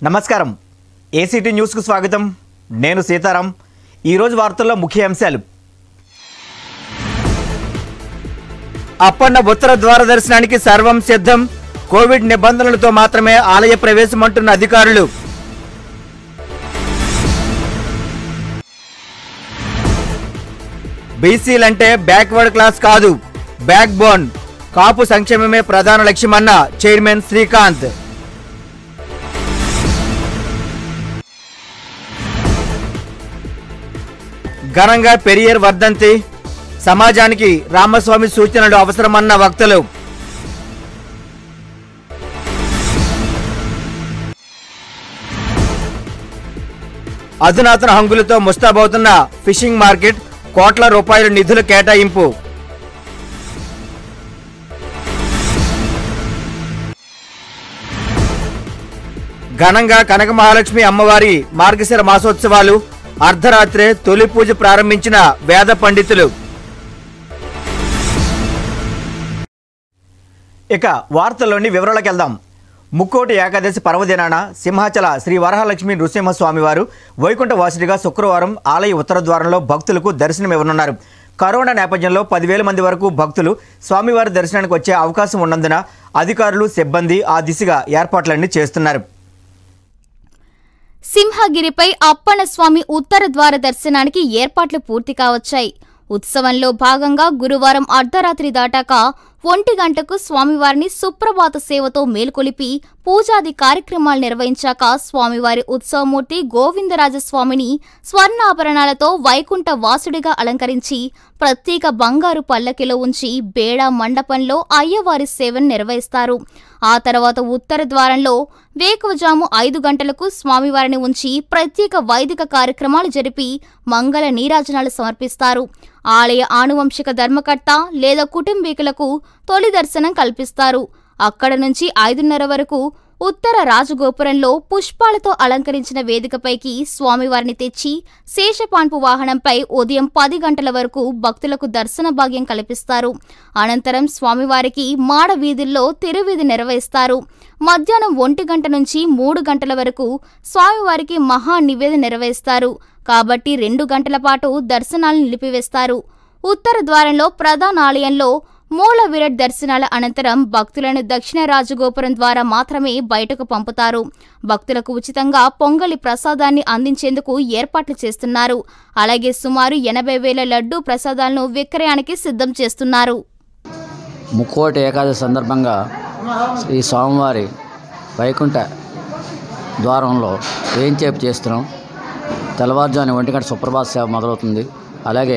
నమస్కారం ఏసీటీ న్యూస్కు స్వాగతం నేను సీతారాం ఈరోజు వార్తల్లో ముఖ్య అంశాలు అప్పన్న ఉత్తర ద్వార దర్శనానికి సర్వం సిద్ధం కోవిడ్ నిబంధనలతో మాత్రమే ఆలయ ప్రవేశం అంటున్న అధికారులు బీసీలంటే బ్యాక్వర్డ్ క్లాస్ కాదు బ్యాక్ బోన్ కాపు సంక్షేమమే ప్రధాన లక్ష్యమన్న చైర్మన్ శ్రీకాంత్ ఘనంగా పెరియర్ వర్ధంతి సమాజానికి రామస్వామి సూచనలు అవసరమన్న వక్తలు అధునాతన హంగులతో ముస్తాబవుతున్న ఫిషింగ్ మార్కెట్ కోట్ల రూపాయల నిధుల కేటాయింపు ఘనంగా కనక మహాలక్ష్మి అమ్మవారి మార్గశిర మాసోత్సవాలు అర్ధరాత్రే తొలి పూజ ప్రారంభించిన వేద పండితులు ఇక వార్తల్లోని వివరాలకు వెళ్దాం ముక్కోటి ఏకాదశి పర్వదినాన సింహాచల శ్రీ వరహాలక్ష్మి నృసింహస్వామి వారు వైకుంఠ వాసుడిగా శుక్రవారం ఆలయ ఉత్తర ద్వారంలో భక్తులకు దర్శనమివ్వనున్నారు కరోనా నేపథ్యంలో పదివేల మంది వరకు భక్తులు స్వామివారి దర్శనానికి వచ్చే అవకాశం ఉన్నందున అధికారులు సిబ్బంది ఆ దిశగా ఏర్పాట్లన్నీ చేస్తున్నారు సింహగిరిపై అప్పన్నస్వామి ఉత్తర ద్వార దర్శనానికి ఏర్పాట్లు పూర్తి కావచ్చాయి ఉత్సవంలో భాగంగా గురువారం అర్ధరాత్రి దాటాక ఒంటి గంటకు స్వామివారిని సుప్రభాత సేవతో మేల్కొలిపి పూజాది కార్యక్రమాలు నిర్వహించాక స్వామివారి ఉత్సవమూర్తి గోవిందరాజస్వామిని స్వర్ణాభరణాలతో వైకుంఠ వాసుడిగా అలంకరించి ప్రత్యేక బంగారు పల్లకిలో ఉంచి బేడా మండపంలో అయ్యవారి సేవను నిర్వహిస్తారు ఆ తర్వాత ఉత్తర ద్వారంలో వేకువజాము ఐదు గంటలకు స్వామివారిని ఉంచి ప్రత్యేక వైదిక కార్యక్రమాలు జరిపి మంగళ నీరాజనాలు సమర్పిస్తారు ఆలయ ఆనువంశిక ధర్మకర్త లేదా కుటుంబీకులకు తొలి దర్శనం కల్పిస్తారు అక్కడ నుంచి ఐదున్నర వరకు ఉత్తర రాజగోపురంలో పుష్పాలతో అలంకరించిన వేదికపైకి స్వామివారిని తెచ్చి శేషపాన్పు వాహనంపై ఉదయం పది గంటల వరకు భక్తులకు దర్శన భాగ్యం కల్పిస్తారు అనంతరం స్వామివారికి మాడ వీధుల్లో తిరువీధి నిర్వహిస్తారు మధ్యాహ్నం ఒంటి గంట నుంచి మూడు గంటల వరకు స్వామివారికి మహా నివేద నిర్వహిస్తారు కాబట్టి రెండు గంటల పాటు దర్శనాలను నిలిపివేస్తారు ఉత్తర ద్వారంలో ప్రధాన ఆలయంలో మూల విరట్ దర్శనాల అనంతరం భక్తులను దక్షిణ రాజగోపురం ద్వారా మాత్రమే బయటకు పంపుతారు భక్తులకు ఉచితంగా పొంగలి ప్రసాదాన్ని అందించేందుకు ఏర్పాట్లు చేస్తున్నారు అలాగే సుమారు ఎనభై వేల లడ్డూ ప్రసాదాలను విక్రయానికి సిద్ధం చేస్తున్నారు ముక్కోటి ఏకాదశి సందర్భంగా శ్రీ స్వామివారి వైకుంఠ ద్వారంలో ఏం చేపు చేస్తున్నాం తెల్లవారుజామున ఒంటి గంట సుప్రభాత సేవ మొదలవుతుంది అలాగే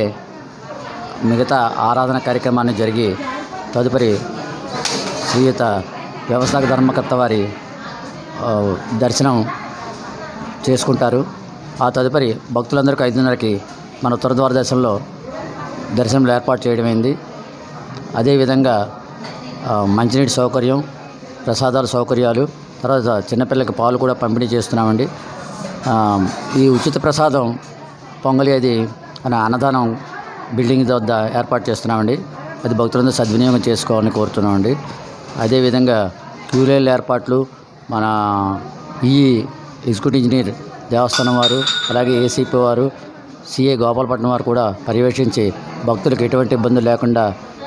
మిగతా ఆరాధన కార్యక్రమాన్ని జరిగి తదుపరి శ్రీయుత వ్యవసాయ ధర్మకర్త వారి ఆ, దర్శనం చేసుకుంటారు ఆ తదుపరి భక్తులందరికీ ఐదున్నరకి మన ఉత్తర ద్వార దర్శనంలో దర్శనంలో ఏర్పాటు చేయడమైంది అదేవిధంగా ఆ, మంచినీటి సౌకర్యం ప్రసాదాల సౌకర్యాలు తర్వాత చిన్నపిల్లలకి పాలు కూడా పంపిణీ చేస్తున్నామండి ఆ, ఈ ఉచిత ప్రసాదం పొంగలి అది మన అన్నదానం బిల్డింగ్ వద్ద ఏర్పాటు చేస్తున్నామండి అది భక్తులందరూ సద్వినియోగం చేసుకోవాలని కోరుతున్నామండి అదేవిధంగా క్యూలైన్ల ఏర్పాట్లు మన ఈ ఎగ్జిక్యూటివ్ ఇంజనీర్ దేవస్థానం వారు అలాగే ఏసీపీ వారు సిఏ గోపాలపట్నం వారు కూడా పర్యవేక్షించి భక్తులకు ఎటువంటి ఇబ్బందులు లేకుండా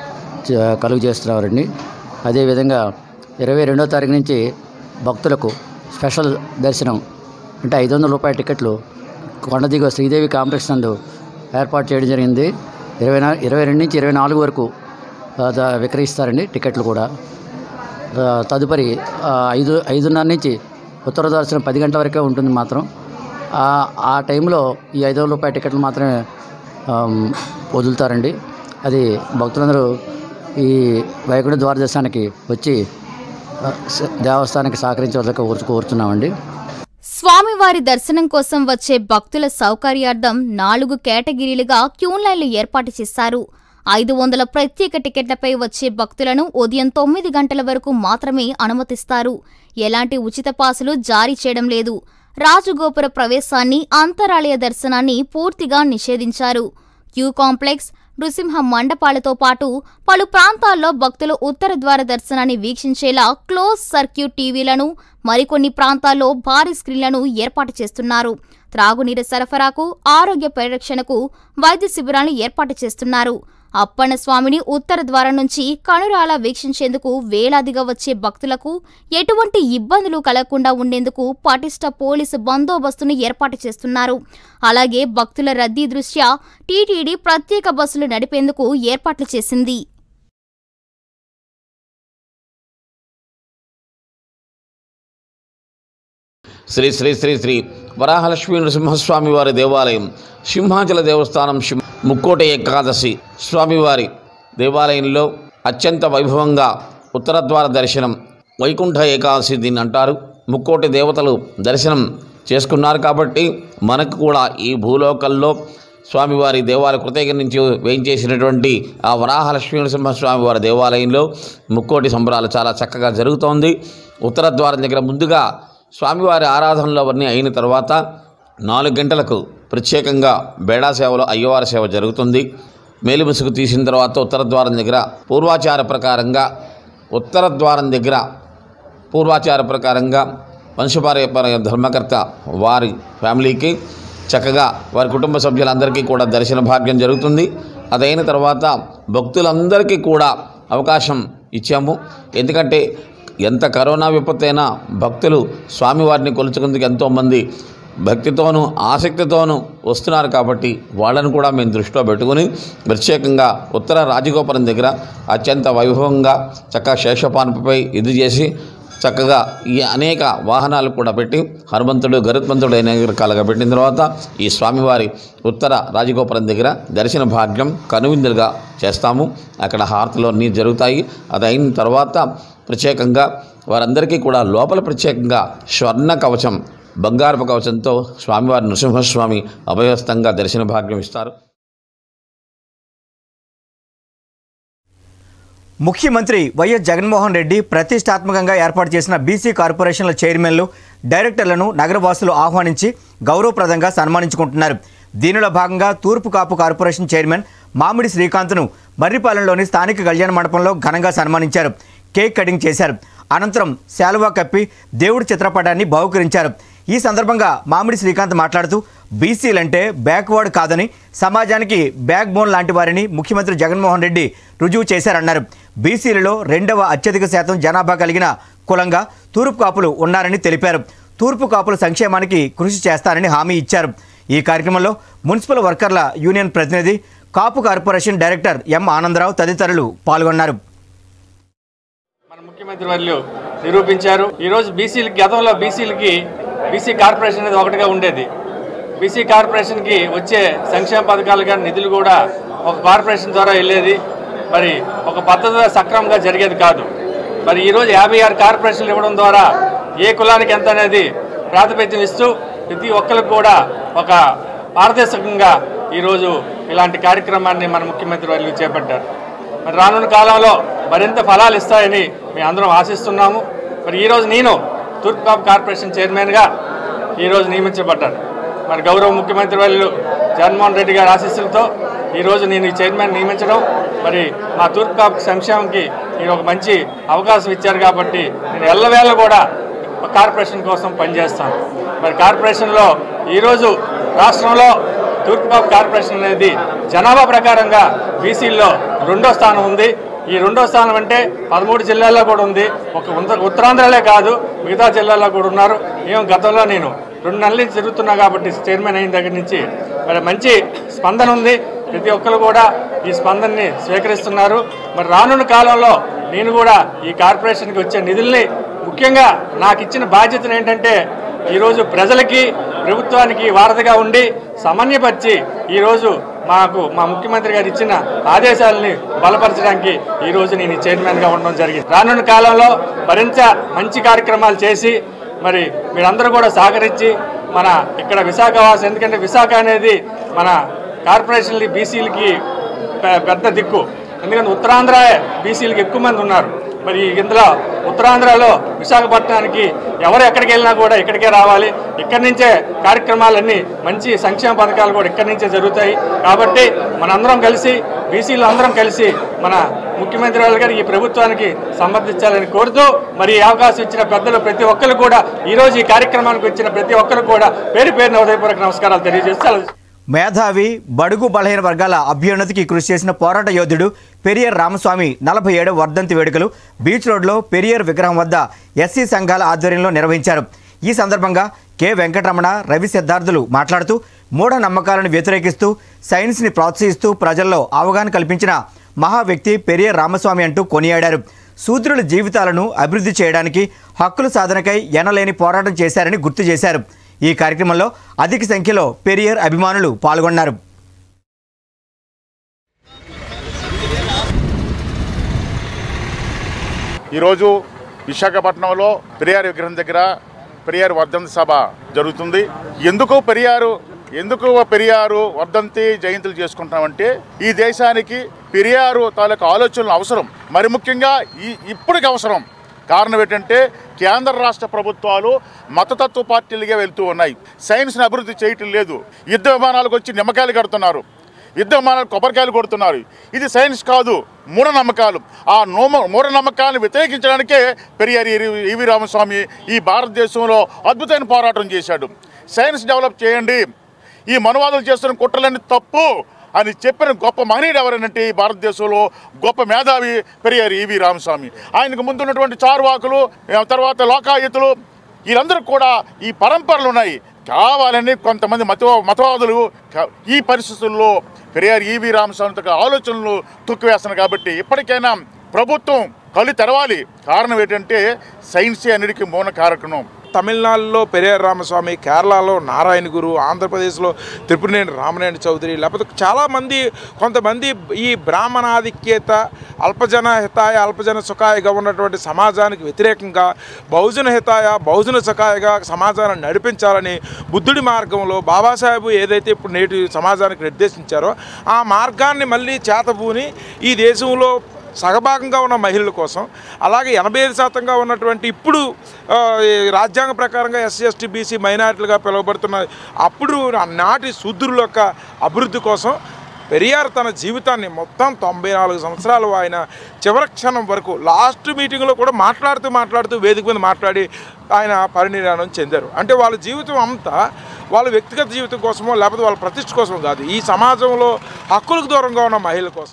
చ- కలుగు చేస్తున్నారండి అదేవిధంగా ఇరవై రెండో తారీఖు నుంచి భక్తులకు స్పెషల్ దర్శనం అంటే ఐదు వందల రూపాయల టికెట్లు కొండ దిగువ శ్రీదేవి కాంప్లెక్స్ నందు ఏర్పాటు చేయడం జరిగింది ఇరవై నా ఇరవై రెండు నుంచి ఇరవై నాలుగు వరకు ఆ, ద- విక్రయిస్తారండి టికెట్లు కూడా ఆ, తదుపరి ఆ, ఐదు ఐదున్నర నుంచి ఉత్తర దర్శనం పది గంటల వరకే ఉంటుంది మాత్రం ఆ ఆ టైంలో ఈ ఐదు వందల రూపాయల టికెట్లు మాత్రమే ఆమ్, వదులుతారండి అది భక్తులందరూ ఈ వైకుంఠ ద్వార దర్శనానికి వచ్చి ఆ, స- దేవస్థానానికి సహకరించవలసి కోరు కోరుతున్నామండి స్వామివారి దర్శనం కోసం వచ్చే భక్తుల సౌకర్యార్థం నాలుగు కేటగిరీలుగా క్యూలైన్లు ఏర్పాటు చేశారు ఐదు వందల ప్రత్యేక టికెట్లపై వచ్చే భక్తులను ఉదయం తొమ్మిది గంటల వరకు మాత్రమే అనుమతిస్తారు ఎలాంటి ఉచిత పాసులు జారీ చేయడం లేదు రాజగోపుర ప్రవేశాన్ని అంతరాలయ దర్శనాన్ని పూర్తిగా నిషేధించారు క్యూ కాంప్లెక్స్ నృసింహ మండపాలతో పాటు పలు ప్రాంతాల్లో భక్తులు ఉత్తర ద్వార దర్శనాన్ని వీక్షించేలా క్లోజ్ సర్క్యూట్ టీవీలను మరికొన్ని ప్రాంతాల్లో భారీ స్క్రీన్లను ఏర్పాటు చేస్తున్నారు త్రాగునీరు సరఫరాకు ఆరోగ్య పరిరక్షణకు వైద్య శిబిరాలను ఏర్పాటు చేస్తున్నారు అప్పన్న స్వామిని ఉత్తర ద్వారం నుంచి కనురాల వీక్షించేందుకు వేలాదిగా వచ్చే భక్తులకు ఎటువంటి ఇబ్బందులు కలగకుండా ఉండేందుకు పటిష్ట పోలీసు బందోబస్తును ఏర్పాటు చేస్తున్నారు అలాగే భక్తుల రద్దీ దృష్ట్యా టీటీడీ ప్రత్యేక బస్సులు నడిపేందుకు ఏర్పాట్లు చేసింది శ్రీ శ్రీ శ్రీ శ్రీ వరాహలక్ష్మీ నృసింహస్వామి వారి దేవాలయం సింహాచల దేవస్థానం శిం- ముక్కోట ఏకాదశి స్వామివారి దేవాలయంలో అత్యంత వైభవంగా ఉత్తరద్వార దర్శనం వైకుంఠ ఏకాదశి దీన్ని అంటారు ముక్కోటి దేవతలు దర్శనం చేసుకున్నారు కాబట్టి మనకు కూడా ఈ భూలోకంలో స్వామివారి దేవాలయ కృతజ్ఞ నుంచి వేయించేసినటువంటి ఆ వరాహలక్ష్మీ నరసింహస్వామి వారి దేవాలయంలో ముక్కోటి సంబరాలు చాలా చక్కగా జరుగుతోంది ఉత్తర ద్వారం దగ్గర ముందుగా స్వామివారి ఆరాధనలో అవన్నీ అయిన తర్వాత నాలుగు గంటలకు ప్రత్యేకంగా బేడా సేవలో అయ్యవారి సేవ జరుగుతుంది మేలు ముసుగు తీసిన తర్వాత ఉత్తర ద్వారం దగ్గర పూర్వాచార ప్రకారంగా ఉత్తర ద్వారం దగ్గర పూర్వాచార ప్రకారంగా వంశపారంపర్య ధర్మకర్త వారి ఫ్యామిలీకి చక్కగా వారి కుటుంబ సభ్యులందరికీ కూడా దర్శన భాగ్యం జరుగుతుంది అదైన తర్వాత భక్తులందరికీ కూడా అవకాశం ఇచ్చాము ఎందుకంటే ఎంత కరోనా విపత్తైనా భక్తులు స్వామివారిని కొలుచుకుందుకు ఎంతోమంది భక్తితోనూ ఆసక్తితోనూ వస్తున్నారు కాబట్టి వాళ్ళను కూడా మేము దృష్టిలో పెట్టుకుని ప్రత్యేకంగా ఉత్తర రాజగోపురం దగ్గర అత్యంత వైభవంగా చక్కగా శేషపాన్పై ఇది చేసి చక్కగా ఈ అనేక వాహనాలు కూడా పెట్టి హనుమంతుడు గరుత్మంతుడు అనేక రకాలుగా పెట్టిన తర్వాత ఈ స్వామివారి ఉత్తర రాజగోపురం దగ్గర దర్శన భాగ్యం కనువిందులుగా చేస్తాము అక్కడ హారతిలో అన్నీ జరుగుతాయి అది అయిన తర్వాత ప్రత్యేకంగా వారందరికీ కూడా లోపల ప్రత్యేకంగా స్వర్ణ కవచం బంగారపు కవచంతో స్వామివారి నృసింహస్వామి అభయస్థంగా దర్శన భాగ్యం ఇస్తారు ముఖ్యమంత్రి వైఎస్ జగన్మోహన్ రెడ్డి ప్రతిష్టాత్మకంగా ఏర్పాటు చేసిన బీసీ కార్పొరేషన్ల చైర్మన్లు డైరెక్టర్లను నగరవాసులు ఆహ్వానించి గౌరవప్రదంగా సన్మానించుకుంటున్నారు దీనిలో భాగంగా తూర్పు కాపు కార్పొరేషన్ చైర్మన్ మామిడి శ్రీకాంత్ను మర్రిపాలెంలోని స్థానిక కళ్యాణ మండపంలో ఘనంగా సన్మానించారు కేక్ కటింగ్ చేశారు అనంతరం శాలువా కప్పి దేవుడి చిత్రపటాన్ని బహుకరించారు ఈ సందర్భంగా మామిడి శ్రీకాంత్ మాట్లాడుతూ బీసీలంటే బ్యాక్వర్డ్ కాదని సమాజానికి బ్యాక్ బోన్ లాంటి వారిని ముఖ్యమంత్రి జగన్మోహన్ రెడ్డి రుజువు చేశారన్నారు బీసీలలో రెండవ అత్యధిక శాతం జనాభా కలిగిన కులంగా తూర్పు కాపులు ఉన్నారని తెలిపారు తూర్పు కాపుల సంక్షేమానికి కృషి చేస్తారని హామీ ఇచ్చారు ఈ కార్యక్రమంలో మున్సిపల్ వర్కర్ల యూనియన్ ప్రతినిధి Kapu corporation director M Anandarao తదితరులు పాల్గొన్నారు మన ముఖ్యమంత్రి వర్యులు నిరూపించారు ఈరోజు బీసీలకి గతంలో బీసీలకి బీసీ కార్పొరేషన్ అనేది ఒకటిగా ఉండేది బీసీ కార్పొరేషన్కి వచ్చే సంక్షేమ పథకాలు కానీ నిధులు కూడా ఒక కార్పొరేషన్ ద్వారా వెళ్ళేది మరి ఒక పద్ధతిలో సక్రమంగా జరిగేది కాదు మరి ఈరోజు యాభై ఆరు కార్పొరేషన్లు ఇవ్వడం ద్వారా ఏ కులానికి ఎంత అనేది ప్రాతిపత్యం ఇస్తూ ప్రతి ఒక్కరికి కూడా ఒక పారదర్శకంగా ఈరోజు ఇలాంటి కార్యక్రమాన్ని మన ముఖ్యమంత్రి వర్యులు చేపట్టారు మరి రానున్న కాలంలో మరింత ఫలాలు ఇస్తాయని మేము అందరం ఆశిస్తున్నాము మరి ఈరోజు నేను తూర్పు కాపు కార్పొరేషన్ చైర్మన్గా ఈరోజు నియమించబడ్డాను మరి గౌరవ ముఖ్యమంత్రి వాళ్ళు జగన్మోహన్ రెడ్డి గారి ఆశీస్సులతో ఈరోజు నేను ఈ చైర్మన్ నియమించడం మరి మా తూర్పు కాపు సంక్షేమంకి నేను ఒక మంచి అవకాశం ఇచ్చారు కాబట్టి నేను ఎల్లవేళ కూడా కార్పొరేషన్ కోసం పనిచేస్తాను మరి కార్పొరేషన్లో ఈరోజు రాష్ట్రంలో తూర్పుగోదావరి కార్పొరేషన్ అనేది జనాభా ప్రకారంగా బీసీల్లో రెండో స్థానం ఉంది ఈ రెండో స్థానం అంటే పదమూడు జిల్లాల్లో కూడా ఉంది ఒక ఉత్తర ఉత్తరాంధ్రలే కాదు మిగతా జిల్లాల్లో కూడా ఉన్నారు ఏం గతంలో నేను రెండు నెలల నుంచి తిరుగుతున్నా కాబట్టి చైర్మన్ అయిన దగ్గర నుంచి మరి మంచి స్పందన ఉంది ప్రతి ఒక్కరు కూడా ఈ స్పందనని స్వీకరిస్తున్నారు మరి రానున్న కాలంలో నేను కూడా ఈ కార్పొరేషన్కి వచ్చే నిధుల్ని ముఖ్యంగా నాకు ఇచ్చిన బాధ్యతను ఏంటంటే ఈరోజు ప్రజలకి ప్రభుత్వానికి వారధిగా ఉండి సమన్వయపరిచి ఈరోజు మాకు మా ముఖ్యమంత్రి గారు ఇచ్చిన ఆదేశాలని బలపరచడానికి ఈరోజు నేను ఈ చైర్మన్గా ఉండడం జరిగింది రానున్న కాలంలో మరింత మంచి కార్యక్రమాలు చేసి మరి మీరందరూ కూడా సహకరించి మన ఇక్కడ విశాఖ వాసి ఎందుకంటే విశాఖ అనేది మన కార్పొరేషన్లు బీసీలకి పె- పెద్ద దిక్కు ఎందుకంటే ఉత్తరాంధ్ర బీసీలకు ఎక్కువ మంది ఉన్నారు మరి ఇందులో ఉత్తరాంధ్రలో విశాఖపట్నానికి ఎవరు ఎక్కడికి వెళ్ళినా కూడా ఇక్కడికే రావాలి ఇక్కడి నుంచే కార్యక్రమాలన్నీ మంచి సంక్షేమ పథకాలు కూడా ఇక్కడి నుంచే జరుగుతాయి కాబట్టి మనందరం కలిసి బీసీలు అందరం కలిసి మన ముఖ్యమంత్రి వాళ్ళ గారు ఈ ప్రభుత్వానికి సమర్థించాలని కోరుతూ మరి ఈ అవకాశం ఇచ్చిన పెద్దలు ప్రతి ఒక్కరు కూడా ఈరోజు ఈ కార్యక్రమానికి వచ్చిన ప్రతి ఒక్కరు కూడా పేరు పేరున ఉదయపూర్వక నమస్కారాలు తెలియజేస్తూ సెలవు మేధావి బడుగు బలహీన వర్గాల అభ్యున్నతికి కృషి చేసిన పోరాట యోధుడు పెరియర్ రామస్వామి నలభై ఏడవ వర్ధంతి వేడుకలు బీచ్ రోడ్లో పెరియర్ విగ్రహం వద్ద ఎస్సీ సంఘాల ఆధ్వర్యంలో నిర్వహించారు ఈ సందర్భంగా కె వెంకటరమణ రవి సిద్ధార్థులు మాట్లాడుతూ మూఢ నమ్మకాలను వ్యతిరేకిస్తూ సైన్స్ని ప్రోత్సహిస్తూ ప్రజల్లో అవగాహన కల్పించిన మహా వ్యక్తి పెరియర్ రామస్వామి అంటూ కొనియాడారు శూద్రుల జీవితాలను అభివృద్ధి చేయడానికి హక్కుల సాధనకై ఎనలేని పోరాటం చేశారని గుర్తు చేశారు ఈ కార్యక్రమంలో అధిక సంఖ్యలో పెరియర్ అభిమానులు పాల్గొన్నారు ఈరోజు విశాఖపట్నంలో పెరియార్ విగ్రహం దగ్గర పెరియార్ వర్ధంతి సభ జరుగుతుంది ఎందుకు పెరియారు ఎందుకు పెరియారు వర్ధంతి జయంతులు చేసుకుంటామంటే ఈ దేశానికి పెరియారు తాలూకు ఆలోచనలు అవసరం మరి ముఖ్యంగా ఈ ఇప్పటికి అవసరం కారణం ఏంటంటే కేంద్ర రాష్ట్ర ప్రభుత్వాలు మతతత్వ పార్టీలుగా వెళ్తూ ఉన్నాయి సైన్స్ని అభివృద్ధి చేయటం లేదు యుద్ధ విమానాలకు వచ్చి నిమ్మకాయలు కడుతున్నారు యుద్ధ విమానాలు కొబ్బరికాయలు కొడుతున్నారు ఇది సైన్స్ కాదు మూఢనమ్మకాలు ఆ నోమ మూఢనమ్మకాలను వ్యతిరేకించడానికే పెరియార్ ఈవి రామస్వామి ఈ భారతదేశంలో అద్భుతమైన పోరాటం చేశాడు సైన్స్ డెవలప్ చేయండి ఈ మనువాదులు చేస్తున్న కుట్రలన్నీ తప్పు అని చెప్పిన గొప్ప మహనీయుడు ఎవరనంటే ఈ భారతదేశంలో గొప్ప మేధావి పెరియారు ఈవి రామస్వామి ఆయనకు ముందున్నటువంటి చారువాకులు ఆ తర్వాత లోకాయుతులు వీళ్ళందరూ కూడా ఈ పరంపరలు ఉన్నాయి కావాలని కొంతమంది మత మతవాదులు క- ఈ పరిస్థితుల్లో పెరియార్ ఈవి రామస్వామి ఆలోచనలు తొక్కివేస్తున్నారు కాబట్టి ఇప్పటికైనా ప్రభుత్వం కళ్ళు తెరవాలి కారణం ఏంటంటే సైన్సే అన్నిటికీ మూల కారకం తమిళనాడులో పెరియార్ రామస్వామి కేరళలో నారాయణ గురు ఆంధ్రప్రదేశ్లో త్రిపురనేని రామనేని చౌదరి లేకపోతే చాలామంది కొంతమంది ఈ బ్రాహ్మణాధిక్యత అల్పజన హితాయ అల్పజన సుఖాయగా ఉన్నటువంటి సమాజానికి వ్యతిరేకంగా బహుజన హితాయ బహుజన సుఖాయగా సమాజాన్ని నడిపించాలని బుద్ధుడి మార్గంలో బాబాసాహెబ్ ఏదైతే ఇప్పుడు నేటి సమాజానికి నిర్దేశించారో ఆ మార్గాన్ని మళ్ళీ చేతబూని ఈ దేశంలో సగభాగంగా ఉన్న మహిళల కోసం అలాగే ఎనభై ఐదు శాతంగా ఉన్నటువంటి ఇప్పుడు ఆ, ఈ రాజ్యాంగ ప్రకారంగా ఎస్సీ ఎస్టీ బీసీ మైనారిటీలుగా పిలువబడుతున్న అప్పుడు నాటి శూద్రుల యొక్క అభివృద్ధి కోసం పెరియార్ తన జీవితాన్ని మొత్తం తొంభై నాలుగు సంవత్సరాలు ఆయన చివరి క్షణం వరకు లాస్ట్ మీటింగ్లో కూడా మాట్లాడుతూ మాట్లాడుతూ వేదిక మీద మాట్లాడి ఆయన పరినిర్యాణం చెందారు అంటే వాళ్ళ జీవితం అంతా వాళ్ళ వ్యక్తిగత జీవితం కోసమో లేకపోతే వాళ్ళ ప్రతిష్ట కోసం కాదు ఈ సమాజంలో హక్కులకు దూరంగా ఉన్న మహిళల కోసం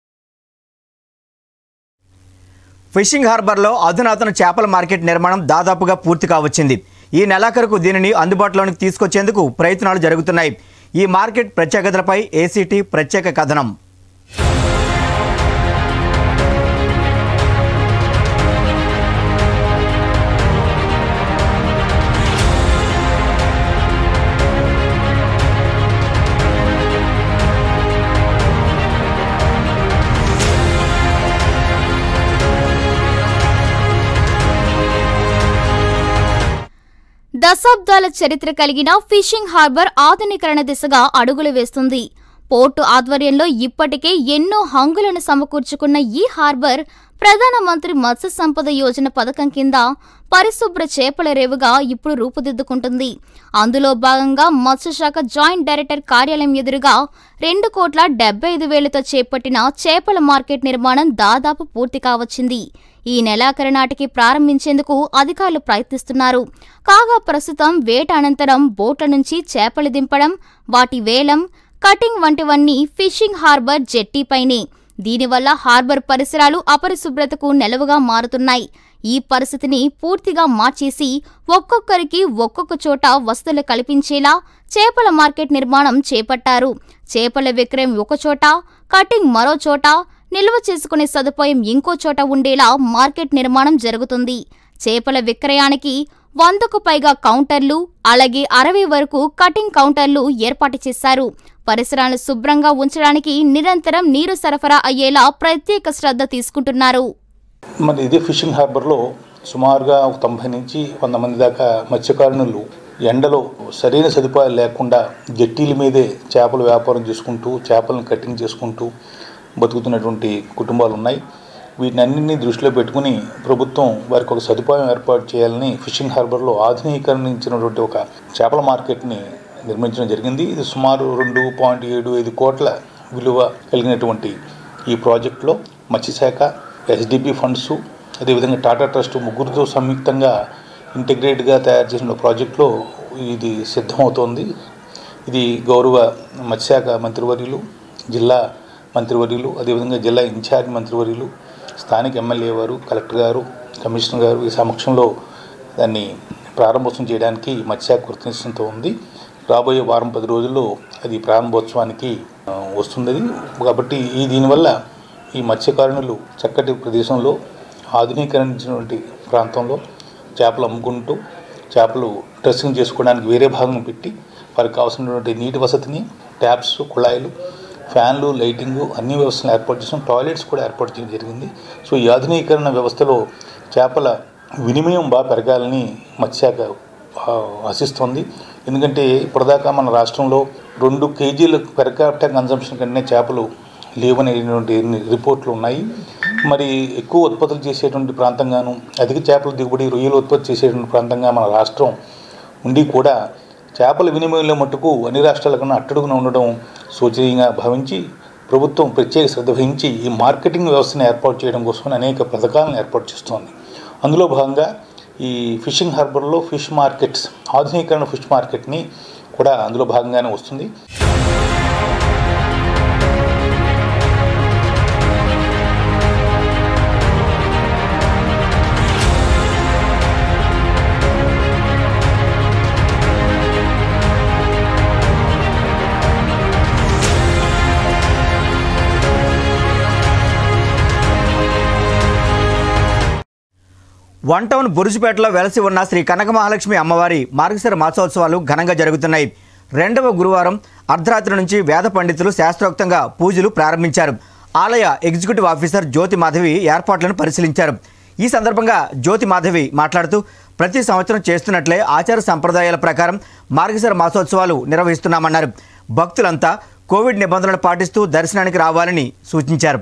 ఫిషింగ్ హార్బర్లో అధునాతన చేపల మార్కెట్ నిర్మాణం దాదాపుగా పూర్తి కావచ్చింది ఈ నెలాఖరుకు దీనిని అందుబాటులోనికి తీసుకొచ్చేందుకు ప్రయత్నాలు జరుగుతున్నాయి ఈ మార్కెట్ ప్రత్యేకతలపై ఏసీటీ ప్రత్యేక కథనం దశాబ్దాల చరిత్ర కలిగిన ఫిషింగ్ హార్బర్ ఆధునీకరణ దిశగా అడుగులు వేస్తుంది పోర్టు ఆధ్వర్యంలో ఇప్పటికే ఎన్నో హంగులను సమకూర్చుకున్న ఈ హార్బర్ ప్రధానమంత్రి మత్స్య సంపద యోజన పథకం కింద పరిశుభ్ర చేపల రేవుగా ఇప్పుడు రూపుదిద్దుకుంటుంది అందులో భాగంగా మత్స్యశాఖ జాయింట్ డైరెక్టర్ కార్యాలయం ఎదురుగా రెండు కోట్ల డెబ్బై ఐదు వేలతో చేపట్టిన చేపల మార్కెట్ నిర్మాణం దాదాపు పూర్తి కావచ్చింది ఈ నెలాఖరు నాటికి ప్రారంభించేందుకు అధికారులు ప్రయత్నిస్తున్నారు కాగా ప్రస్తుతం వేట అనంతరం బోట్ల నుంచి చేపలు దింపడం వాటి వేలం కటింగ్ వంటివన్నీ ఫిషింగ్ హార్బర్ జెట్టీపైనే దీనివల్ల హార్బర్ పరిసరాలు అపరిశుభ్రతకు నెలవుగా మారుతున్నాయి ఈ పరిస్థితిని పూర్తిగా మార్చేసి ఒక్కొక్కరికి ఒక్కొక్క చోట వసతులు కల్పించేలా చేపల మార్కెట్ నిర్మాణం చేపట్టారు చేపల విక్రయం ఒక చోట కటింగ్ మరో చోట నిల్వ చేసుకునే సదుపాయం ఇంకో చోట ఉండేలా మార్కెట్ నిర్మాణం జరుగుతుంది చేపల విక్రయానికి వందకు పైగా కౌంటర్లు అలాగే అరవై వరకు కటింగ్ కౌంటర్లు ఏర్పాటు చేశారు పరిసరాలను శుభ్రంగా ఉంచడానికి నిరంతరం నీరు సరఫరా అయ్యేలా ప్రత్యేక శ్రద్ధ తీసుకుంటున్నారు మరి ఇదే ఫిషింగ్ హార్బర్లో సుమారుగా ఒక తొంభై నుంచి వంద మంది దాకా మత్స్యకారుణులు ఎండలో సరైన సదుపాయాలు లేకుండా జట్టీల మీదే చేపల వ్యాపారం చేసుకుంటూ చేపలను కటింగ్ చేసుకుంటూ బతుకుతున్నటువంటి కుటుంబాలు ఉన్నాయి వీటిని అన్నింటినీ దృష్టిలో పెట్టుకుని ప్రభుత్వం వారికి ఒక సదుపాయం ఏర్పాటు చేయాలని ఫిషింగ్ హార్బర్లో ఆధునీకరించినటువంటి ఒక చేపల మార్కెట్ని నిర్మించడం జరిగింది ఇది సుమారు రెండు పాయింట్ ఏడు ఐదు కోట్ల విలువ కలిగినటువంటి ఈ ప్రాజెక్టులో మత్స్యశాఖ ఎస్డిపి ఫండ్స్ అదేవిధంగా టాటా ట్రస్ట్ ముగ్గురితో సంయుక్తంగా ఇంటిగ్రేట్గా తయారు చేసిన ప్రాజెక్టులో ఇది సిద్ధమవుతోంది ఇది గౌరవ మత్స్యశాఖ మంత్రివర్యులు జిల్లా మంత్రివర్యులు అదేవిధంగా జిల్లా ఇన్ఛార్జ్ మంత్రివర్యులు స్థానిక ఎమ్మెల్యే వారు కలెక్టర్ గారు కమిషనర్ గారు ఈ సమక్షంలో దాన్ని ప్రారంభోత్సవం చేయడానికి మత్స్యశాఖ కృతజ్ఞతతో ఉంది రాబోయే వారం పది రోజుల్లో అది ప్రారంభోత్సవానికి ఆ, వస్తుంది కాబట్టి ఈ దీనివల్ల ఈ మత్స్యకారుణులు చక్కటి ప్రదేశంలో ఆధునీకరించినటువంటి ప్రాంతంలో చేపలు అమ్ముకుంటూ చేపలు డ్రెస్సింగ్ చేసుకోవడానికి వేరే భాగం పెట్టి వారికి కావాల్సినటువంటి నీటి వసతిని ట్యాప్స్ కుళాయిలు ఫ్యాన్లు లైటింగు అన్ని వ్యవస్థలు ఏర్పాటు చేసాం టాయిలెట్స్ కూడా ఏర్పాటు చేయడం జరిగింది సో ఈ ఆధునీకరణ వ్యవస్థలో చేపల వినిమయం బాగా పెరగాలని మత్స్యశాఖ ఆ, ఆశిస్తోంది ఎందుకంటే ఇప్పటిదాకా మన రాష్ట్రంలో రెండు కేజీల పెర్ క్యాపిటల్ కన్జంప్షన్ కంటే చేపలు లేవనేటువంటి రిపోర్ట్లు ఉన్నాయి మరి ఎక్కువ ఉత్పత్తులు చేసేటువంటి ప్రాంతంగాను అధిక చేపల దిగుబడి రొయ్యలు ఉత్పత్తి చేసేటువంటి ప్రాంతంగా మన రాష్ట్రం ఉండి కూడా చేపల వినిమయంలో మట్టుకు అన్ని రాష్ట్రాల కన్నా అట్టడుగున ఉండడం శోచనీయంగా భావించి ప్రభుత్వం ప్రత్యేక శ్రద్ధ వహించి ఈ మార్కెటింగ్ వ్యవస్థను ఏర్పాటు చేయడం కోసం అనేక పథకాలను ఏర్పాటు చేస్తోంది అందులో భాగంగా ఈ ఫిషింగ్ హార్బర్లో ఫిష్ మార్కెట్స్ ఆధునీకరణ ఫిష్ మార్కెట్ని కూడా అందులో భాగంగానే వస్తుంది వన్ టౌన్ బురుజుపేటలో వెలసి ఉన్న శ్రీ కనక మహాలక్ష్మి అమ్మవారి మార్గశిర మాసోత్సవాలు ఘనంగా జరుగుతున్నాయి రెండవ గురువారం అర్ధరాత్రి నుంచి వేద పండితులు శాస్త్రోక్తంగా పూజలు ప్రారంభించారు ఆలయ ఎగ్జిక్యూటివ్ ఆఫీసర్ జ్యోతి మాధవి ఏర్పాట్లను పరిశీలించారు ఈ సందర్భంగా జ్యోతి మాధవి మాట్లాడుతూ ప్రతి సంవత్సరం చేస్తున్నట్లే ఆచార సంప్రదాయాల ప్రకారం మార్గశిర మాసోత్సవాలు నిర్వహిస్తున్నామన్నారు భక్తులంతా కోవిడ్ నిబంధనలు పాటిస్తూ దర్శనానికి రావాలని సూచించారు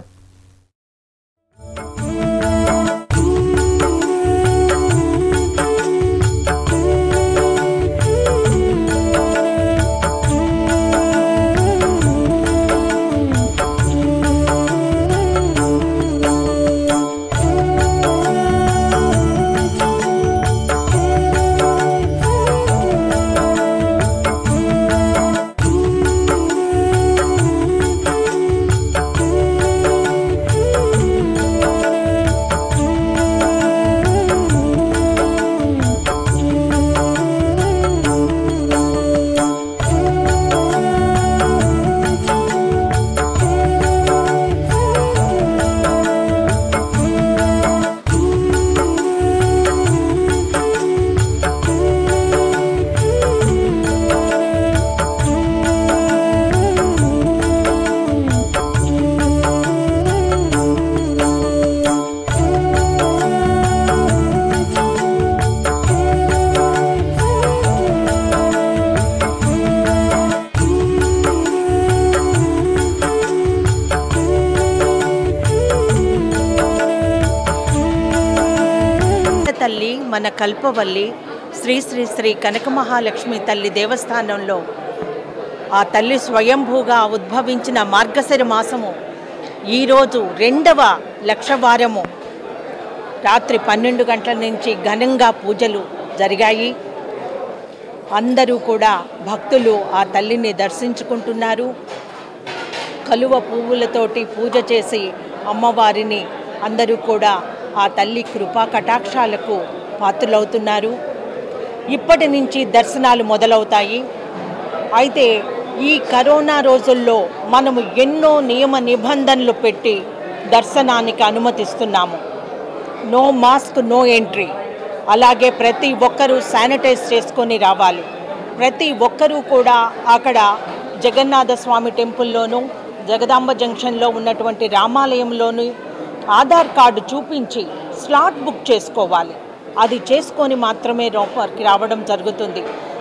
తల్లి మన కల్పవల్లి శ్రీ శ్రీ శ్రీ కనక మహాలక్ష్మి తల్లి దేవస్థానంలో ఆ తల్లి స్వయంభూగా ఉద్భవించిన మార్గశిర మాసము ఈరోజు రెండవ లక్షవారము రాత్రి పన్నెండు గంటల నుంచి ఘనంగా పూజలు జరిగాయి అందరూ కూడా భక్తులు ఆ తల్లిని దర్శించుకుంటున్నారు కలువ పువ్వులతోటి పూజ చేసి అమ్మవారిని అందరూ కూడా ఆ తల్లి కృపా కటాక్షాలకు పాత్రులవుతున్నారు ఇప్పటి నుంచి దర్శనాలు మొదలవుతాయి అయితే ఈ కరోనా రోజుల్లో మనము ఎన్నో నియమ నిబంధనలు పెట్టి దర్శనానికి అనుమతిస్తున్నాము నో మాస్క్ నో ఎంట్రీ అలాగే ప్రతి ఒక్కరూ శానిటైజ్ చేసుకొని రావాలి ప్రతి ఒక్కరూ కూడా అక్కడ జగన్నాథ స్వామి టెంపుల్లోనూ జగదాంబ జంక్షన్లో ఉన్నటువంటి రామాలయంలోనూ ఆధార్ కార్డు చూపించి స్లాట్ బుక్ చేసుకోవాలి అది చేసుకొని మాత్రమే లోపలికి రావడం జరుగుతుంది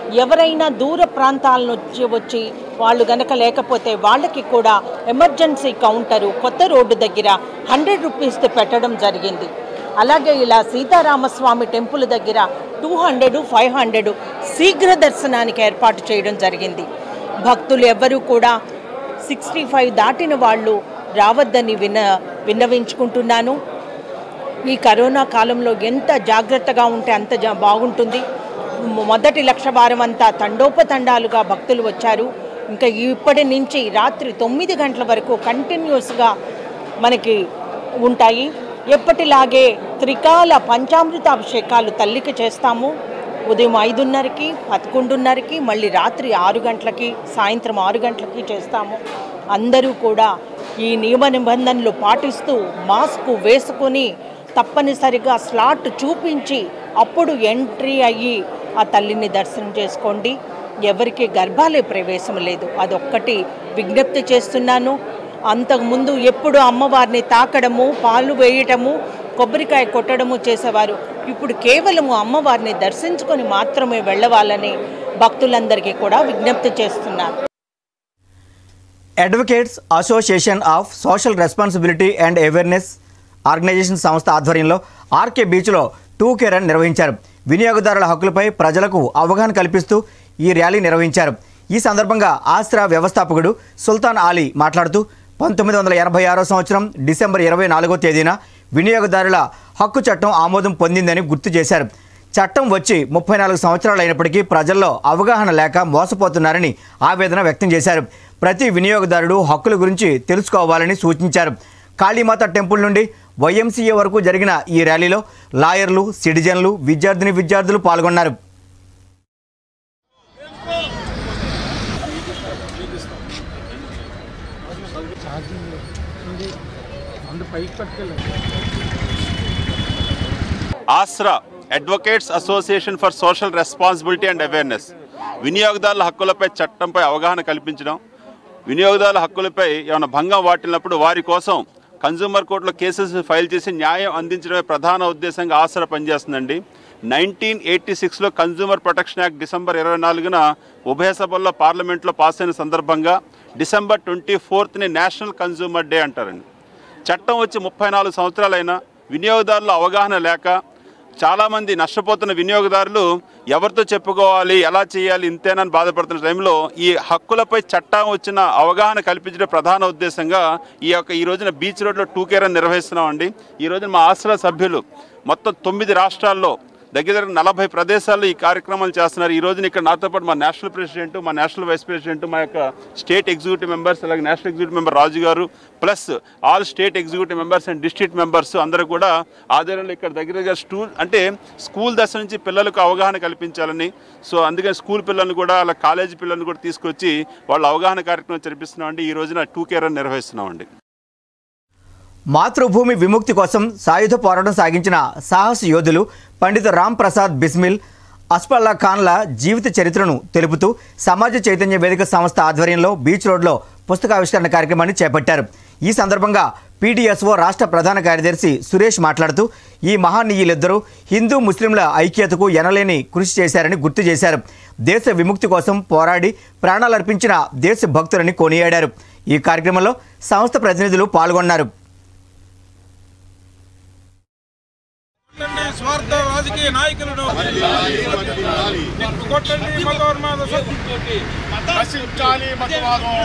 ఎవరైనా దూర ప్రాంతాల నుంచి వచ్చి వాళ్ళు గనక లేకపోతే వాళ్ళకి కూడా ఎమర్జెన్సీ కౌంటరు కొత్త రోడ్డు దగ్గర హండ్రెడ్ రూపీస్ది పెట్టడం జరిగింది అలాగే ఇలా సీతారామస్వామి టెంపుల్ దగ్గర టూ హండ్రెడ్ ఫైవ్ హండ్రెడ్ శీఘ్ర దర్శనానికి ఏర్పాటు చేయడం జరిగింది భక్తులు ఎవ్వరూ కూడా సిక్స్టీ ఫైవ్ దాటిన వాళ్ళు రావద్దని విన విన్నవించుకుంటున్నాను ఈ కరోనా కాలంలో ఎంత జాగ్రత్తగా ఉంటే అంత జా బాగుంటుంది మొ- మొదటి లక్ష వారం అంతా తండోపతండాలుగా భక్తులు వచ్చారు ఇంకా ఇప్పటి నుంచి రాత్రి తొమ్మిది గంటల వరకు కంటిన్యూస్గా మనకి ఉంటాయి ఎప్పటిలాగే త్రికాల పంచామృత అభిషేకాలు తల్లికి చేస్తాము ఉదయం ఐదున్నరకి పదకొండున్నరకి మళ్ళీ రాత్రి ఆరు గంటలకి సాయంత్రం ఆరు గంటలకి చేస్తాము అందరూ కూడా ఈ నియమ నిబంధనలు పాటిస్తూ మాస్క్ వేసుకొని తప్పనిసరిగా స్లాట్ చూపించి అప్పుడు ఎంట్రీ అయ్యి ఆ తల్లిని దర్శనం చేసుకోండి ఎవరికి గర్భాలయ ప్రవేశం లేదు అదొక్కటి విజ్ఞప్తి చేస్తున్నాను అంతకుముందు ఎప్పుడు అమ్మవారిని తాకడము పాలు వేయటము కొబ్బరికాయ కొట్టడము చేసేవారు ఇప్పుడు కేవలము అమ్మవారిని దర్శించుకొని మాత్రమే వెళ్ళవాలని భక్తులందరికీ కూడా విజ్ఞప్తి చేస్తున్నాను advocates association of social responsibility and awareness organisation సంస్థ ఆధ్వర్యంలో ఆర్కే బీచ్లో టూ కే రన్ నిర్వహించారు వినియోగదారుల హక్కులపై ప్రజలకు అవగాహన కల్పిస్తూ ఈ ర్యాలీ నిర్వహించారు ఈ సందర్భంగా ఆశ్రా వ్యవస్థాపకుడు సుల్తాన్ ఆలీ మాట్లాడుతూ పంతొమ్మిది వందల ఎనభై ఆరో సంవత్సరం డిసెంబర్ ఇరవై నాలుగో తేదీన వినియోగదారుల హక్కు చట్టం ఆమోదం పొందిందని గుర్తు చేశారు చట్టం వచ్చి ముప్పై నాలుగు సంవత్సరాలు అయినప్పటికీ ప్రజల్లో అవగాహన లేక మోసపోతున్నారని ఆవేదన వ్యక్తం చేశారు ప్రతి వినియోగదారుడు హక్కుల గురించి తెలుసుకోవాలని సూచించారు కాళీమాత టెంపుల్ నుండి వైఎంసీఏ వరకు జరిగిన ఈ ర్యాలీలో లాయర్లు సిటిజన్లు విద్యార్థిని విద్యార్థులు పాల్గొన్నారు Aasra advocates association for social responsibility and awareness వినియోగదారుల హక్కులపై చట్టంపై అవగాహన కల్పించడం వినియోగదారుల హక్కులపై ఏమైనా భంగం వాటిల్లినప్పుడు వారి కోసం కన్జ్యూమర్ కోర్టులో కేసెస్ ఫైల్ చేసి న్యాయం అందించడమే ప్రధాన ఉద్దేశంగా ఆసరా పనిచేస్తుందండి నైన్టీన్ ఎయిటీ సిక్స్లో కన్జ్యూమర్ ప్రొటెక్షన్ యాక్ట్ డిసెంబర్ ఇరవై నాలుగున ఉభయ సభల్లో పార్లమెంట్లో పాస్ అయిన సందర్భంగా డిసెంబర్ ట్వంటీ ఫోర్త్ని నేషనల్ కన్జ్యూమర్ డే అంటారండి చట్టం వచ్చి ముప్పై నాలుగు సంవత్సరాలైనా వినియోగదారుల అవగాహన లేక చాలామంది నష్టపోతున్న వినియోగదారులు ఎవరితో చెప్పుకోవాలి ఎలా చేయాలి ఇంతేనని బాధపడుతున్న టైంలో ఈ హక్కులపై చట్టం వచ్చిన అవగాహన కల్పించడం ప్రధాన ఉద్దేశంగా ఈ యొక్క ఈ రోజున బీచ్ రోడ్లో టూ కేర్ అని నిర్వహిస్తున్నామండి ఈ రోజున మా ఆశ్రయ సభ్యులు మొత్తం తొమ్మిది రాష్ట్రాల్లో దగ్గర దగ్గర నలభై ప్రదేశాల్లో ఈ కార్యక్రమాలు చేస్తున్నారు ఈ రోజున ఇక్కడ నాతో పాటు మా నేషనల్ ప్రెసిడెంట్ మా నేషనల్ వైస్ ప్రెసిడెంట్ మా యొక్క స్టేట్ ఎగ్జిక్యూటివ్ మెంబర్స్ అలాగే నేషనల్ ఎగ్జిక్యూటివ్ మెంబర్ రాజు గారు plus all state executive members and district members అందరూ కూడా ఆధ్వర్యంలో ఇక్కడ దగ్గర దగ్గర స్కూల్ అంటే స్కూల్ దశ నుంచి పిల్లలకు అవగాహన కల్పించాలని సో అందుకని స్కూల్ పిల్లల్ని కూడా అలా కాలేజీ పిల్లల్ని కూడా తీసుకొచ్చి వాళ్ళ అవగాహన కార్యక్రమం జరిపిస్తున్నామండి ఈ రోజున టూ కేర్ అని నిర్వహిస్తున్నామండి మాతృభూమి విముక్తి కోసం సాయుధ పోరాటం సాగించిన సాహస యోధులు పండిత రామ్ ప్రసాద్ బిస్మిల్ అస్ఫల్లా ఖాన్ల జీవిత చరిత్రను తెలుపుతూ సమాజ చైతన్య వేదిక సంస్థ ఆధ్వర్యంలో బీచ్ రోడ్లో పుస్తకావిష్కరణ కార్యక్రమాన్ని చేపట్టారు ఈ సందర్భంగా పీడీఎస్ఓ రాష్ట్ర ప్రధాన కార్యదర్శి సురేష్ మాట్లాడుతూ ఈ మహానీయులిద్దరూ హిందూ ముస్లింల ఐక్యతకు ఎనలేని కృషి చేశారని గుర్తు చేశారు దేశ విముక్తి కోసం పోరాడి ప్రాణాలర్పించిన దేశ భక్తులని కొనియాడారు ఈ కార్యక్రమంలో సంస్థ ప్రతినిధులు పాల్గొన్నారు స్వార్థ రాజకీయ నాయకులను కొట్టండి మతోన్మాద శక్తితోటి. నశించాలి మతవాదం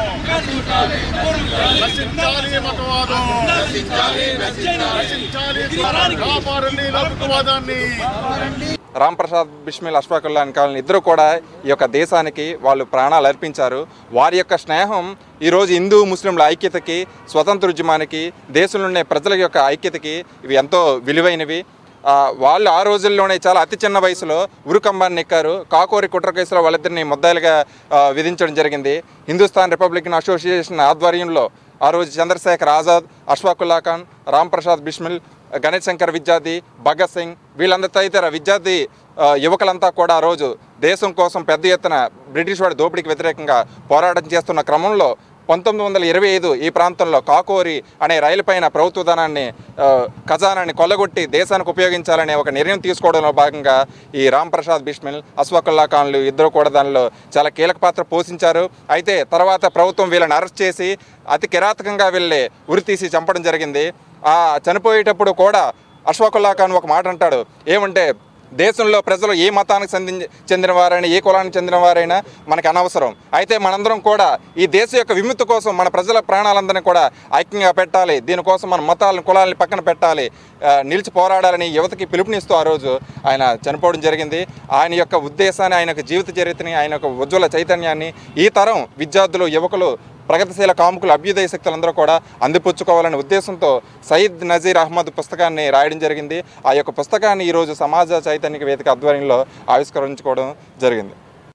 నశించాలి మతవాదం నశించాలి కాపాడండి లౌకికవాదాన్ని రామ్ ప్రసాద్ బిస్మిల్ అశ్వాకుల్లాన్ కాలనీ ఇద్దరు కూడా ఈ యొక్క దేశానికి వాళ్ళు ప్రాణాలు అర్పించారు వారి యొక్క స్నేహం ఈరోజు హిందూ ముస్లింల ఐక్యతకి స్వతంత్ర ఉద్యమానికి దేశంలో ఉండే ప్రజల యొక్క ఐక్యతకి ఇవి ఎంతో విలువైనవి ఆ, వాళ్ళు ఆ రోజుల్లోనే చాలా అతి చిన్న వయసులో ఉరుకంబాన్ని ఎక్కారు కాకోరి కుట్ర కేసులో వాళ్ళిద్దరిని ముద్దాయిలుగా ఆ, విధించడం జరిగింది హిందుస్థాన్ రిపబ్లికన్ అసోసియేషన్ ఆధ్వర్యంలో ఆ రోజు చంద్రశేఖర్ ఆజాద్ అష్ఫాకుల్లా ఖాన్ రామ్ ప్రసాద్ బిస్మిల్ గణేష్ శంకర్ విద్యార్థి భగత్ సింగ్ వీళ్ళందరూ తదితర విద్యార్థి ఆ, యువకులంతా కూడా ఆ రోజు దేశం కోసం పెద్ద ఎత్తున బ్రిటిష్ వాడి దోపిడీకి వ్యతిరేకంగా పోరాటం చేస్తున్న క్రమంలో పంతొమ్మిది వందల ఇరవై ఐదు ఈ ప్రాంతంలో కాకోరి అనే రైలు పైన ప్రభుత్వ ధనాన్ని ఆ, ఖజానాన్ని కొల్లగొట్టి దేశానికి ఉపయోగించాలనే ఒక నిర్ణయం తీసుకోవడంలో భాగంగా ఈ రామ్ ప్రసాద్ బిస్మిల్ అస్వకుల్లా ఖాన్లు ఇద్దరు కూడా దానిలో చాలా కీలక పాత్ర పోషించారు అయితే తర్వాత ప్రభుత్వం వీళ్ళని అరెస్ట్ చేసి అతి కిరాతకంగా వీళ్ళని ఉరి తీసి చంపడం జరిగింది ఆ చనిపోయేటప్పుడు కూడా అశ్వకుల్లా ఖాన్ ఒక మాట అంటాడు ఏమంటే దేశంలో ప్రజలు ఏ మతానికి చెందిన చెందిన వారైనా ఏ కులానికి చెందిన వారైనా మనకు అనవసరం అయితే మనందరం కూడా ఈ దేశ యొక్క విముక్తి కోసం మన ప్రజల ప్రాణాలందరినీ కూడా ఐక్యంగా పెట్టాలి దీనికోసం మన మతాలను కులాలని పక్కన పెట్టాలి ఆ, నిలిచి పోరాడాలని యువతకి పిలుపునిస్తూ ఆ రోజు ఆయన చనిపోవడం జరిగింది ఆయన యొక్క ఉద్దేశాన్ని ఆయన యొక్క జీవిత చరిత్రని ఆయన యొక్క ఉజ్వల చైతన్యాన్ని ఈ తరం విద్యార్థులు యువకులు ప్రగతిశీల కాముకులు అభ్యుదయ శక్తులందరూ కూడా అందిపుచ్చుకోవాలనే ఉద్దేశంతో సయీద్ నజీర్ అహ్మద్ పుస్తకాన్ని రాయడం జరిగింది ఆ యొక్క పుస్తకాన్ని ఈరోజు సమాజ చైతన్య వేదిక ఆధ్వర్యంలో ఆవిష్కరించుకోవడం జరిగింది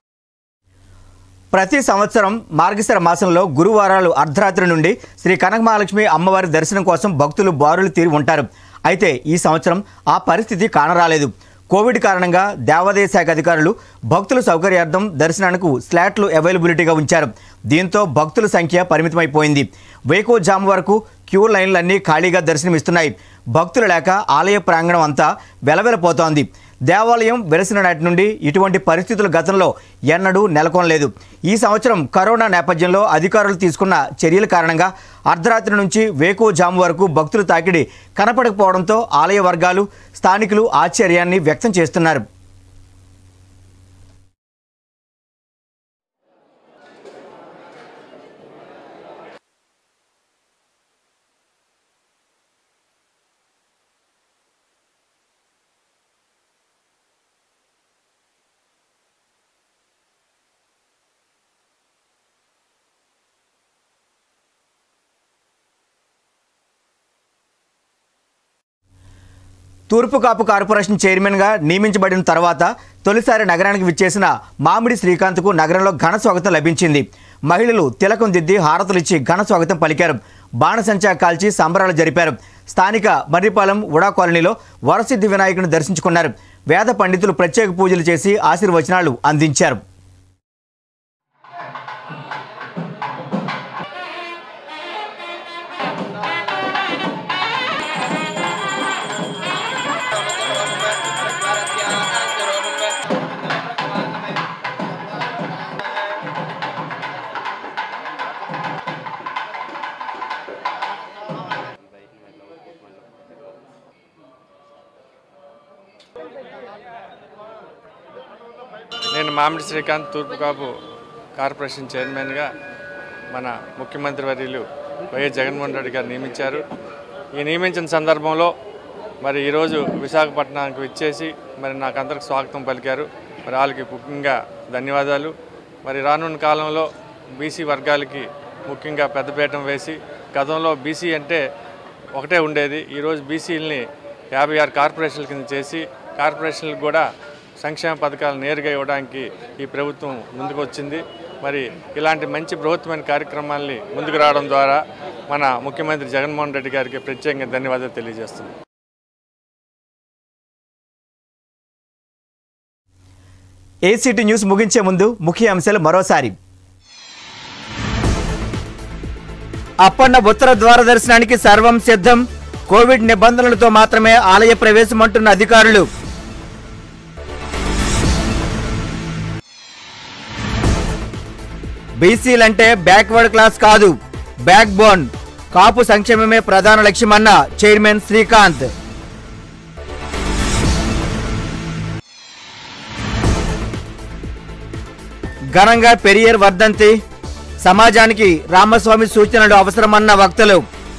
ప్రతి సంవత్సరం మార్గశిర మాసంలో గురువారాలు అర్ధరాత్రి నుండి శ్రీ కనకమహాలక్ష్మి అమ్మవారి దర్శనం కోసం భక్తులు బారులు తీరి ఉంటారు అయితే ఈ సంవత్సరం ఆ పరిస్థితి కానరాలేదు కోవిడ్ కారణంగా దేవాదాయ శాఖ అధికారులు భక్తుల సౌకర్యార్థం దర్శనానికి స్లాట్లు అవైలబిలిటీగా ఉంచారు దీంతో భక్తుల సంఖ్య పరిమితమైపోయింది వేకో జామ్ వరకు క్యూ లైన్లన్నీ ఖాళీగా దర్శనమిస్తున్నాయి భక్తులు లేక ఆలయ ప్రాంగణం అంతా వెలవెలపోతోంది దేవాలయం వెలిసిన నాటి నుండి ఇటువంటి పరిస్థితులు గతంలో ఎన్నడూ నెలకొనలేదు ఈ సంవత్సరం కరోనా నేపథ్యంలో అధికారులు తీసుకున్న చర్యల కారణంగా అర్ధరాత్రి నుంచి వేకువ జాము వరకు భక్తులు తాకిడి కనపడకపోవడంతో ఆలయ వర్గాలు స్థానికులు ఆశ్చర్యాన్ని వ్యక్తం చేస్తున్నారు తూర్పు కాపు కార్పొరేషన్ చైర్మన్గా నియమించబడిన తర్వాత తొలిసారి నగరానికి విచ్చేసిన మామిడి శ్రీకాంత్కు నగరంలో ఘన స్వాగతం లభించింది మహిళలు తిలకం దిద్ది హారతులిచ్చి ఘన స్వాగతం పలికారు బాణసంచా కాల్చి సంబరాలు జరిపారు స్థానిక మర్రిపాలెం ఉడా కాలనీలో వరసిద్ధి వినాయకుని దర్శించుకున్నారు వేద పండితులు ప్రత్యేక పూజలు చేసి ఆశీర్వచనాలు అందించారు నేను మామిడి శ్రీకాంత్ తూర్పు కాపు కార్పొరేషన్ చైర్మన్గా మన ముఖ్యమంత్రి వర్యులు వైఎస్ జగన్మోహన్ రెడ్డి గారు నియమించారు ఈ నియమించిన సందర్భంలో మరి ఈరోజు విశాఖపట్నానికి వచ్చేసి మరి నాకు అందరికి స్వాగతం పలికారు మరి వాళ్ళకి ముఖ్యంగా ధన్యవాదాలు మరి రానున్న కాలంలో బీసీ వర్గాలకి ముఖ్యంగా పెద్దపీఠం వేసి గతంలో బీసీ అంటే ఒకటే ఉండేది ఈరోజు బీసీలని యాభై ఆరు కార్పొరేషన్ల కింద చేసి కార్పొరేషన్లకు కూడా సంక్షేమ పథకాలు నేరుగా ఇవ్వడానికి ఈ ప్రభుత్వం ముందుకు వచ్చింది మరి ఇలాంటి మంచి బృహత్తమైన కార్యక్రమాల్ని ముందుకు రావడం ద్వారా మన ముఖ్యమంత్రి జగన్మోహన్ రెడ్డి గారికి ప్రత్యేకంగా ధన్యవాదాలు తెలియజేస్తున్నాను ఏసీటీ న్యూస్ ముగించే ముందు ముఖ్య అంశాలు మరోసారి అప్పన్న ఉత్తర ద్వార దర్శనానికి సర్వం సిద్ధం కోవిడ్ నిబంధనలతో మాత్రమే ఆలయ ప్రవేశం అంటున్న అధికారులు బీసీలంటే బ్యాక్వర్డ్ క్లాస్ కాదు బ్యాక్ బోన్ కాపు సంక్షేమమే ప్రధాన లక్ష్యమన్న చైర్మన్ శ్రీకాంత్ ఘనంగా పెరియర్ వర్ధంతి సమాజానికి రామస్వామి సూచనలు అవసరమన్న వక్తలు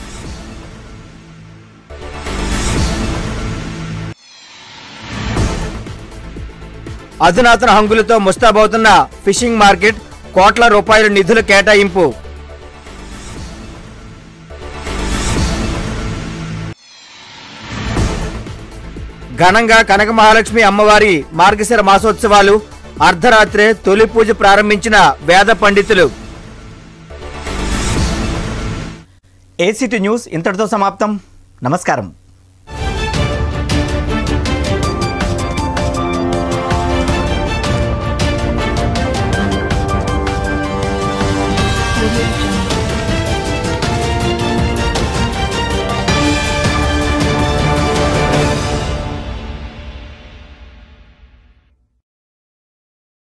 అధునాతన హంగులతో ముస్తాబవుతున్న ఫిషింగ్ మార్కెట్ కోట్ల రూపాయల నిధుల కేటాయింపు ఘనంగా కనక మహాలక్ష్మి అమ్మవారి మార్గశిర మాసోత్సవాలు అర్ధరాత్రే తొలి పూజ ప్రారంభించిన వేద పండితులు ఏసీటీ న్యూస్ ఇంతటితో సమాప్తం నమస్కారం